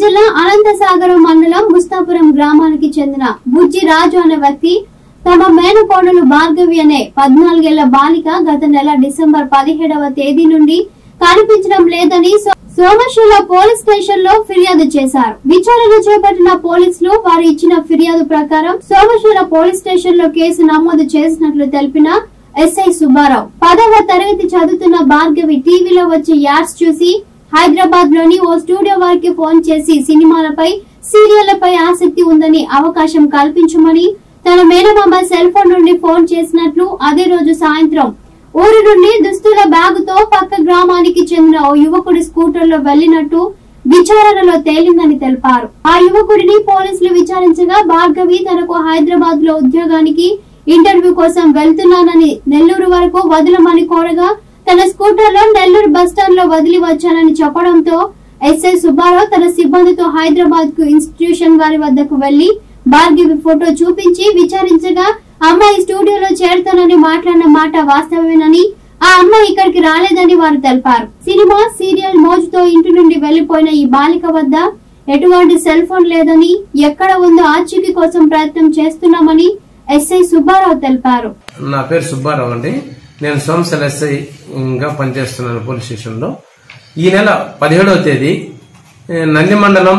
జిల్లా అనంతసాగరం మండలం ముస్తాపురం గ్రామానికి చెందిన బుజ్జి రాజు అనే వ్యక్తి తమ మేనకోడలు భార్గవి అనే పద్నాలుగేళ్ల బాలిక గత నెల డిసెంబర్ పదిహేడవ తేదీ నుండి కనిపించడం లేదని సో- సోమశిల పోలీస్ స్టేషన్ లో ఫిర్యాదు చేశారు విచారణ చేపట్టిన పోలీసులు వారు ఇచ్చిన ఫిర్యాదు ప్రకారం సోమశిల పోలీస్ స్టేషన్ లో కేసు నమోదు చేసినట్లు తెలిపిన ఎస్ఐ సుబ్బారావు పదవ తరగతి చదువుతున్న భార్గవి టీవీలో వచ్చే యాడ్స్ చూసి హైదరాబాద్ లోని ఓ స్టూడియో వారికి ఫోన్ చేసి సినిమాలపై సీరియళ్లపై ఆసక్తి ఉందని అవకాశం కల్పించమని తన మేనమామ సెల్ ఫోన్ నుండి ఫోన్ చేసినట్లు అదే రోజు సాయంత్రం ఊరి నుండి దుస్తుల బ్యాగుతో పక్క గ్రామానికి చెందిన ఓ యువకుడి స్కూటర్ లో వెళ్లినట్టు విచారణలో తేలిందని తెలిపారు ఆ యువకుడిని పోలీసులు విచారించగా భార్గవి తనకు హైదరాబాద్ లో ఉద్యోగానికి ఇంటర్వ్యూ కోసం వెళ్తున్నానని నెల్లూరు వరకు వదలమని కోరగా తన స్కూటర్ లో నెల్లూరు బస్టాండ్ లో వదిలి వచ్చానని చెప్పడంతో ఎస్ఐ సుబ్బారావు తన సిబ్బందితో హైదరాబాద్ కు ఇన్స్టిట్యూషన్ వారి వద్దకు వెళ్లి భార్గవి ఫోటో చూపించి విచారించగా అమ్మాయి స్టూడియోలో చేరుతానని మాట్లాడిన మాట వాస్తవమేనని ఆ అమ్మాయి ఇక్కడికి రాలేదని వారు తెలిపారు సినిమా సీరియల్ మోజుతో ఇంటి నుండి వెళ్లిపోయిన ఈ బాలిక వద్ద ఎటువంటి సెల్ ఫోన్ లేదని ఎక్కడ ఉందో ఆచూకీ కోసం ప్రయత్నం చేస్తున్నామని ఎస్ఐ సుబ్బారావు తెలిపారు నా పేరు సుబ్బారావు అండి నేను సోమశల ఎస్ఐ గా పనిచేస్తున్నాను పోలీస్ స్టేషన్ లో ఈ నెల పదిహేడవ తేదీ ఏ, నంది మండలం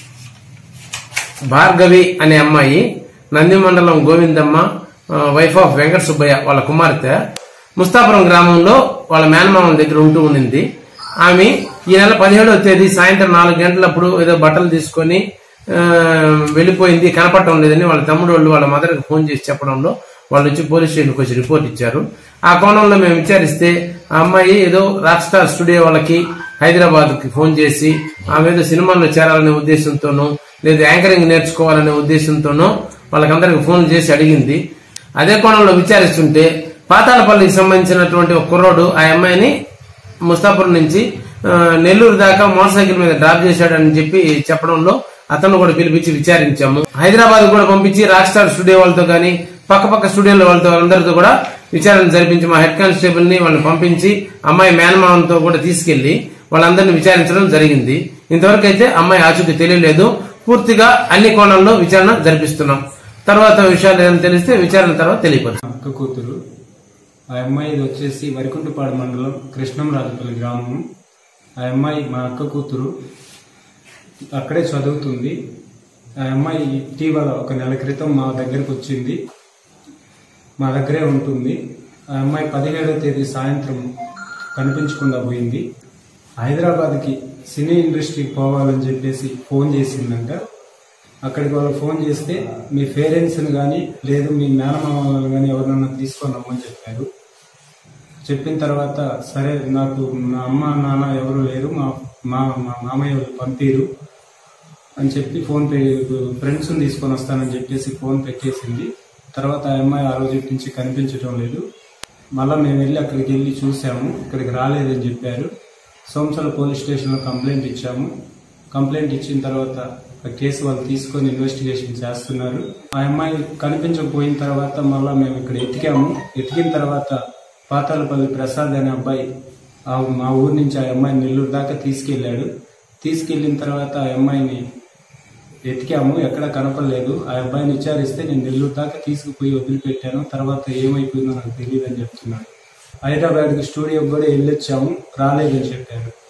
భార్గవి అనే అమ్మాయి నంది మండలం గోవిందమ్మ ఆ, వైఫ్ ఆఫ్ వెంకట సుబ్బయ్య వాళ్ళ కుమార్తె ముస్తాపురం గ్రామంలో వాళ్ళ మేనమామ దగ్గర ఉంటూ ఉండింది ఆమె ఈ నెల పదిహేడవ తేదీ సాయంత్రం నాలుగు గంటలప్పుడు ఏదో బట్టలు తీసుకొని ఆ, వెళ్ళిపోయింది కనపడటం లేదని వాళ్ళ తమ్ముడు వాళ్ళు వాళ్ళ మదర్కి ఫోన్ చేసి చెప్పడంలో వాళ్ళు వచ్చి పోలీస్ స్టేషన్కి వచ్చి రిపోర్ట్ ఇచ్చారు ఆ కోణంలో మేము విచారిస్తే ఆ అమ్మాయి ఏదో రాక్ స్టార్ స్టూడియో వాళ్ళకి హైదరాబాద్ కి ఫోన్ చేసి ఆమె ఏదో సినిమాల్లో చేరాలనే ఉద్దేశంతోనూ లేదా యాంకరింగ్ నేర్చుకోవాలనే ఉద్దేశంతోనూ వాళ్ళకందరికి ఫోన్ చేసి అడిగింది అదే కోణంలో విచారిస్తుంటే పాతాళపల్లికి సంబంధించినటువంటి ఒక కుర్రోడు ఆ అమ్మాయిని ముస్తాపురం నుంచి ఆ, నెల్లూరు దాకా మోటార్ సైకిల్ మీద డ్రాప్ చేశాడని చెప్పి చెప్పడంలో అతను కూడా పిలిపించి విచారించాము హైదరాబాద్ కూడా పంపించి రాక్ స్టార్ స్టూడియో వాళ్ళతో కానీ పక్క పక్క స్టూడియోల వాళ్ళతో అందరితో కూడా విచారణ జరిపించి మా హెడ్ కానిస్టేబుల్ ని వాళ్ళని పంపించి అమ్మాయి మేనమామంతో కూడా తీసుకెళ్లి వాళ్ళందరినీ విచారించడం జరిగింది ఇంతవరకు అయితే అమ్మాయి ఆచూకీ తెలియలేదు పూర్తిగా అన్ని కోణాల్లో విచారణ జరిపిస్తున్నాం తర్వాత విషయాలు ఏదైనా తెలిస్తే విచారణ తర్వాత తెలియపరుస్తాం అక్క కూతురు ఆ అమ్మాయి ఇది వచ్చేసి వరికుంటపాడు మండలం కృష్ణంరాజుపల్లి గ్రామం ఆ అమ్మాయి మా అక్క కూతురు అక్కడే చదువుతుంది ఆ అమ్మాయి ఇటీవల ఒక నెల క్రితం మా దగ్గరకు వచ్చింది మా దగ్గరే ఉంటుంది ఆ అమ్మాయి పదిహేడవ తేదీ సాయంత్రం కనిపించకుండా పోయింది హైదరాబాద్కి సినీ ఇండస్ట్రీకి పోవాలని చెప్పేసి ఫోన్ చేసిందంట అక్కడికి వాళ్ళు ఫోన్ చేస్తే మీ పేరెంట్స్ని కానీ లేదు మీ మేనమామలను కానీ ఎవరినన్నా తీసుకొని రమ్మని చెప్పారు చెప్పిన తర్వాత సరే నాకు నా అమ్మ నాన్న ఎవరు లేరు మా మా మా మామయ్య వాళ్ళు పంపిరు అని చెప్పి ఫోన్ పే ఫ్రెండ్స్ని తీసుకొని వస్తానని చెప్పేసి ఫోన్ పెట్టేసింది తర్వాత ఆ అమ్మాయి ఆ రోజు నుంచి కనిపించడం లేదు మళ్ళీ మేము వెళ్ళి అక్కడికి వెళ్ళి చూసాము ఇక్కడికి రాలేదని చెప్పారు సోమసల పోలీస్ స్టేషన్లో కంప్లైంట్ ఇచ్చాము కంప్లైంట్ ఇచ్చిన తర్వాత ఆ కేసు వాళ్ళు తీసుకొని ఇన్వెస్టిగేషన్ చేస్తున్నారు ఆ అమ్మాయి కనిపించకపోయిన తర్వాత మళ్ళీ మేము ఇక్కడ ఎతికాము ఎతికిన తర్వాత పాతాలపల్లి ప్రసాద్ అనే అబ్బాయి ఆ మా ఊరు నుంచి ఆ అమ్మాయిని నెల్లూరు దాకా తీసుకెళ్ళాడు తీసుకెళ్ళిన తర్వాత ఆ అమ్మాయిని ఎతికాము ఎక్కడ కనపడలేదు ఆ అబ్బాయిని విచారిస్తే నేను నెల్లూరు దాకా తీసుకుపోయి వదిలిపెట్టాను తర్వాత ఏమైపోయిందో నాకు తెలియదు అని చెప్తున్నాడు హైదరాబాద్కి స్టూడియోకి కూడా వెళ్ళొచ్చాము రాలేదని చెప్పారు